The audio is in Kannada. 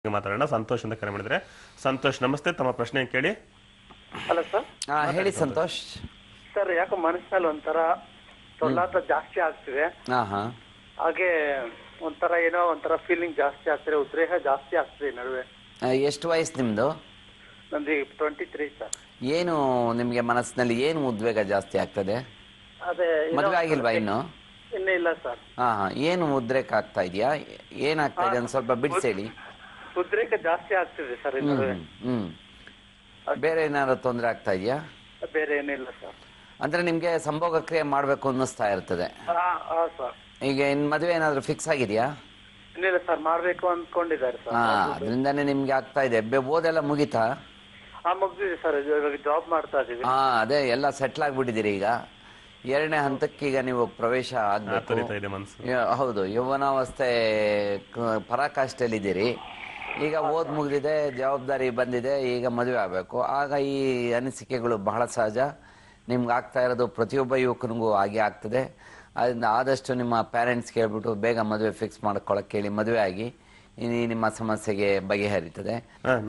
ಮಾತಾಡೋಣ ಸಂತೋಷ್ ಅಂತ ಕರೆ ಮಾಡಿದ್ರೆ ಸಂತೋಷ್ ನಮಸ್ತೆ ತಮ್ಮ ಪ್ರಶ್ನೆ ಕೇಳಿ ಹಲೋ ಸರ್ ಹಾ ಹೇಳಿ ಸಂತೋಷ್ ಸರ್ ಯಾಕೋ ಮನಸ್ಸಿನಲ್ಲಿ ಒಂಥರ ತೊಳ್ಳಾಟ ಜಾಸ್ತಿ ಆಗ್ತಿದೆ ಹಾ ಹಾ ಹಾಗೆ ಒಂಥರ ಏನೋ ಒಂಥರ ಫೀಲಿಂಗ್ ಜಾಸ್ತಿ ಆಗ್ತಿದೆ ಉದ್ರೇಕ ಜಾಸ್ತಿ ಆಗ್ತಿದೆ ಈ ನಡುವೆ ಆ, ಎಷ್ಟು ವಯಸ್ಸು ನಿಮ್ದು ನಂದು ಟ್ವೆಂಟಿ ತ್ರೀ ಸರ್ ಏನು ನಿಮ್ಗೆ ಮನಸ್ಸಿನಲ್ಲಿ ಏನು ಉದ್ವೇಗ ಜಾಸ್ತಿ ಆಗ್ತದೆ ಅದೇ ಏನೋ ಮದುವೆ ಆಗಿಲ್ವಾ ಇನ್ನು ಇನ್ನೂ ಇಲ್ಲ ಸರ್ ಹಾ ಹಾ ಏನು ಉದ್ರೇಕ ಆಗ್ತಾ ಇದೆಯಾ ಏನಾಗ್ತಾ ಇದೆ ಅಂತ ಸ್ವಲ್ಪ ಬಿಡಿಸಿ ಹೇಳಿ ಉದ್ರೇಕ ಜಾಸ್ತಿ ಆಗ್ತಿದೆ ಸರ್ ಈ ಹ್ಮ್ ನಡುವೆ ಹ್ಮ್ ಹ್ಮ್ ಬೇರೆ ಏನಾದ್ರು ತೊಂದರೆ ಆಗ್ತಾ ಇದೆಯಾ ಬೇರೆ ಏನಿಲ್ಲ ಸರ್ ಅಂದ್ರೆ ನಿಮ್ಗೆ ಸಂಭೋಗ ಕ್ರಿಯೆ ಮಾಡ್ಬೇಕು ಅನ್ನಿಸ್ತಾ ಇರ್ತದೆ ಹಾ ಹಾ ಸರ್ ಈಗ ಇನ್ ಮದುವೆ ಏನಾದ್ರು ಫಿಕ್ಸ್ ಆಗಿದೆಯಾ ಇನ್ನಿಲ್ಲ ಸರ್ ಮಾಡ್ಬೇಕು ಅಂದ್ಕೊಂಡಿದ್ದಾರೆ ಸರ್ ಹಾ ಅದರಿಂದಾನೇ ನಿಮ್ಗೆ ಆಗ್ತಾ ಇದೆ ಬೆ- ಓದೆಲ್ಲ ಮುಗಿತಾ ಹಾ ಮುಗ್ದಿದೆ ಸರ್ ಇವಾಗ ಜಾಬ್ ಮಾಡ್ತಾ ಇದೀವಿ ಹಾ ಅದೇ ಎಲ್ಲ ಸೆಟ್ಲ್ ಆಗ್ಬಿಟ್ಟಿದ್ದೀರಿ ಈಗ ಎರಡನೇ ಹಂತಕ್ಕೆ ಈಗ ನೀವು ಪ್ರವೇಶ ಆಗ್ಬೇಕು ಆತರಿತಾ ಇದೆ ಮನಸ್ಸು ಯ- ಹೌದು ಯೌವನಾವಸ್ಥೆ ಕ- ಪರಾಕಾಷ್ಠೆಯಲ್ಲಿದ್ದೀರಿ ಈಗ ಓದ್ ಮುಗಿದಿದೆ ಜವಾಬ್ದಾರಿ ಬಂದಿದೆ ಈಗ ಮದುವೆ ಆಗಬೇಕು ಆಗ ಈ ಅನಿಸಿಕೆಗಳು ಬಹಳ ಸಹಜ ನಿಮ್ಗೆ ಆಗ್ತಾ ಇರೋದು ಪ್ರತಿಯೊಬ್ಬ ಯುವಕನಿಗೂ ಹಾಗೆ ಆಗ್ತದೆ ಅದರಿಂದ ಆದಷ್ಟು ನಿಮ್ಮ ಪೇರೆಂಟ್ಸ್ ಕೇಳ್ಬಿಟ್ಟು ಬೇಗ ಮದುವೆ ಫಿಕ್ಸ್ ಮಾಡ್ಕೊಳಕ್ಕೆ ಹೇಳಿ ಮದುವೆ ಆಗಿ ಈ ನಿಮ್ಮ ಸಮಸ್ಯೆಗೆ ಬಗೆಹರಿತದೆ ಹಾ